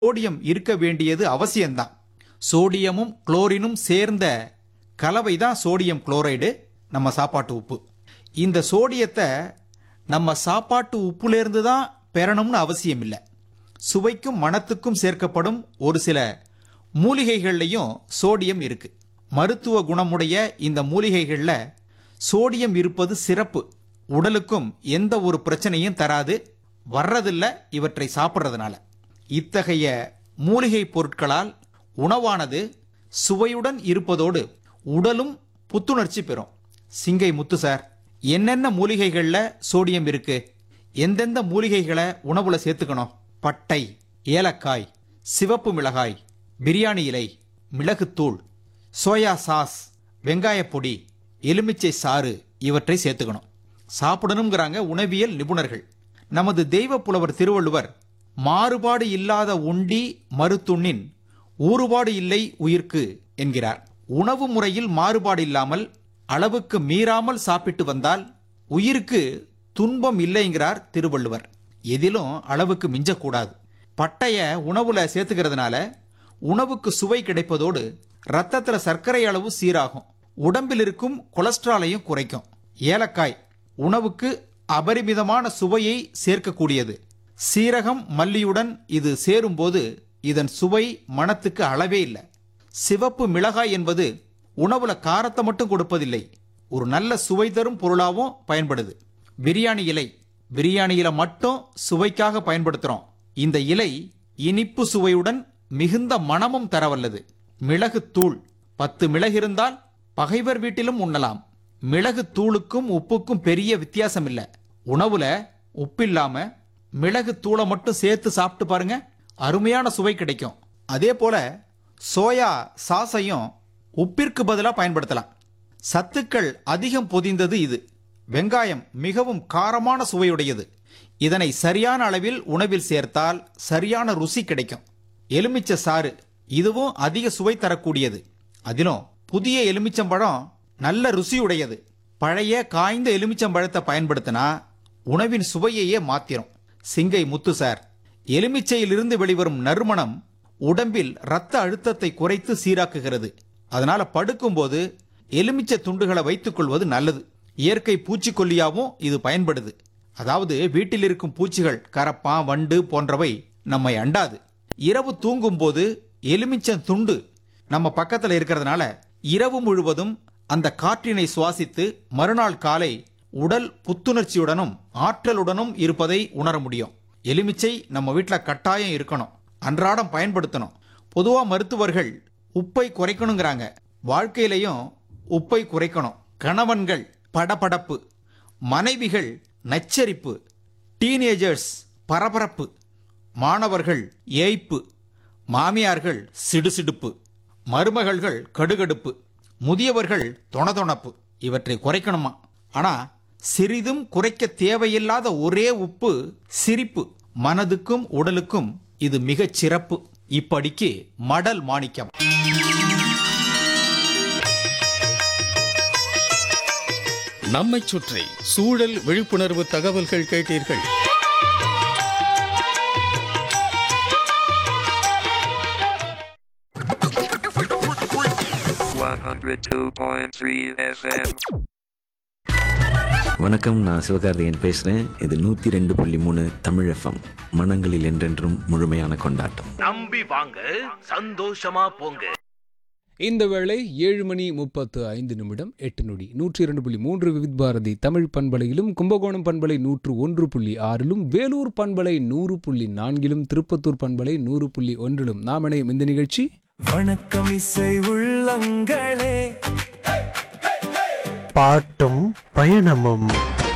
Sodium இருக்க வேண்டியது அவசியம்தான் சோடியமும் குளோரினும் சேர்ந்த கலவை தான் சோடியம் குளோரைடு நம்ம சாப்பாட்டு உப்பு இந்த சோடியத்தை நம்ம சாப்பாட்டு உப்புலேருந்து தான் பெறணும்னு அவசியம் இல்லை சுவைக்கும் மணத்துக்கும் சேர்க்கப்படும் ஒரு சில மூலிகைகள்லையும் சோடியம் இருக்கு மருத்துவ குணமுடைய இந்த மூலிகைகளில் சோடியம் இருப்பது சிறப்பு உடலுக்கும் எந்த ஒரு பிரச்சனையும் தராது வர்றதில்ல இவற்றை சாப்பிட்றதுனால இத்தகைய மூலிகை பொருட்களால் உணவானது சுவையுடன் இருப்பதோடு உடலும் புத்துணர்ச்சி பெறும் சிங்கை முத்து சார் என்னென்ன மூலிகைகளில் சோடியம் இருக்கு எந்தெந்த மூலிகைகளை உணவுல சேர்த்துக்கணும் பட்டை ஏலக்காய் சிவப்பு மிளகாய் பிரியாணி இலை மிளகுத்தூள் சோயா சாஸ் வெங்காயப் பொடி எலுமிச்சை சாறு இவற்றை சேர்த்துக்கணும் சாப்பிடணுங்கிறாங்க உணவியல் நிபுணர்கள் நமது தெய்வ புலவர் திருவள்ளுவர் மாறுபாடு இல்லாத உண்டி மறுத்துண்ணின் ஊறுபாடு இல்லை உயிர்க்கு என்கிறார் உணவு முறையில் மாறுபாடு இல்லாமல் அளவுக்கு மீறாமல் சாப்பிட்டு வந்தால் உயிருக்கு துன்பம் இல்லைங்கிறார் திருவள்ளுவர் எதிலும் அளவுக்கு மிஞ்சக்கூடாது பட்டைய உணவுல சேர்த்துக்கிறதுனால உணவுக்கு சுவை கிடைப்பதோடு ரத்தத்துல சர்க்கரை அளவு சீராகும் உடம்பில் இருக்கும் கொலஸ்ட்ராலையும் குறைக்கும் ஏலக்காய் உணவுக்கு அபரிமிதமான சுவையை சேர்க்கக்கூடியது சீரகம் மல்லியுடன் இது சேரும்போது இதன் சுவை மணத்துக்கு அளவே இல்லை சிவப்பு மிளகாய் என்பது உணவுல காரத்தை மட்டும் கொடுப்பதில்லை ஒரு நல்ல சுவை தரும் பொருளாகவும் பயன்படுது பிரியாணி இலை பிரியாணி இலை மட்டும் சுவைக்காக பயன்படுத்துறோம் இந்த இலை இனிப்பு சுவையுடன் மிகுந்த மணமும் தரவல்லது மிளகு தூள் பத்து மிளகு இருந்தால் பகைவர் வீட்டிலும் உண்ணலாம் மிளகு தூளுக்கும் உப்புக்கும் பெரிய வித்தியாசம் இல்லை உணவுல உப்பில்லாம மிளகு தூளை மட்டும் சேர்த்து சாப்பிட்டு பாருங்க அருமையான சுவை கிடைக்கும் அதே போல சோயா சாஸையும் உப்பிற்கு பதிலாக பயன்படுத்தலாம் சத்துக்கள் அதிகம் பொதிந்தது இது வெங்காயம் மிகவும் காரமான சுவையுடையது இதனை சரியான அளவில் உணவில் சேர்த்தால் சரியான ருசி கிடைக்கும் எலுமிச்சை சாறு இதுவும் அதிக சுவை தரக்கூடியது அதிலும் புதிய எலுமிச்சம்பழம் நல்ல ருசியுடையது பழைய காய்ந்த எலுமிச்சம்பழத்தை பயன்படுத்தினா உணவின் சுவையையே மாத்திரும் சிங்கை முத்து சார் எலுமிச்சையிலிருந்து வெளிவரும் நறுமணம் உடம்பில் இரத்த அழுத்தத்தை குறைத்து சீராக்குகிறது அதனால படுக்கும்போது எலுமிச்சை துண்டுகளை வைத்துக் கொள்வது நல்லது இயற்கை பூச்சிக்கொல்லியாவும் இது பயன்படுது அதாவது வீட்டில் இருக்கும் பூச்சிகள் கரப்பான் வண்டு போன்றவை நம்மை அண்டாது இரவு தூங்கும்போது எலுமிச்சம் துண்டு நம்ம பக்கத்துல இருக்கிறதுனால இரவு முழுவதும் அந்த காற்றினை சுவாசித்து மறுநாள் காலை உடல் புத்துணர்ச்சியுடனும் ஆற்றலுடனும் இருப்பதை உணர முடியும் எலுமிச்சை நம்ம வீட்டில் கட்டாயம் இருக்கணும் அன்றாடம் பயன்படுத்தணும் பொதுவா மருத்துவர்கள் உப்பை குறைக்கணுங்கிறாங்க வாழ்க்கையிலையும் உப்பை குறைக்கணும் கணவன்கள் படபடப்பு மனைவிகள் நச்சரிப்பு டீனேஜர்ஸ் பரபரப்பு மாணவர்கள் ஏய்ப்பு மாமியார்கள் சிடுசிடுப்பு மருமகள்கள் கடுகடுப்பு முதியவர்கள் தொணதொணப்பு இவற்றை குறைக்கணுமா ஆனா சிறிதும் குறைக்க தேவையில்லாத ஒரே உப்பு சிரிப்பு மனதுக்கும் உடலுக்கும் இது மிகச் சிறப்பு இப்படிக்கு மடல் மாணிக்கம் நம்மைச் சுற்றி சூழல் விழிப்புணர்வு தகவல்கள் கேட்டீர்கள் One hundred two point three FM. வணக்கம் நான் சிவகார்த்திகேயன் பேசுகிறேன் இது நூற்றி ரெண்டு புள்ளி மூணு தமிழ் எஃப்எம் மனங்களில் என்றென்றும் முழுமையான கொண்டாட்டம் நம்பி வாங்க சந்தோஷமா போங்க இந்த வேளை ஏழு மணி முப்பத்து ஐந்து நிமிடம் எட்டு நொடி நூற்றி இரண்டு புள்ளி மூன்று விவித் பாரதி தமிழ் பண்பலையிலும் கும்பகோணம் பண்பலை நூற்று ஒன்று புள்ளி ஆறிலும் வேலூர் பண்பலை நூறு புள்ளி நான்கிலும் திருப்பத்தூர் பண்பலை நூறு புள்ளி ஒன்றிலும் நாம் இணையும் இந்த நிகழ்ச்சி வணக்கம் இசை உள்ளங்களே பாட்டும் பயணமும்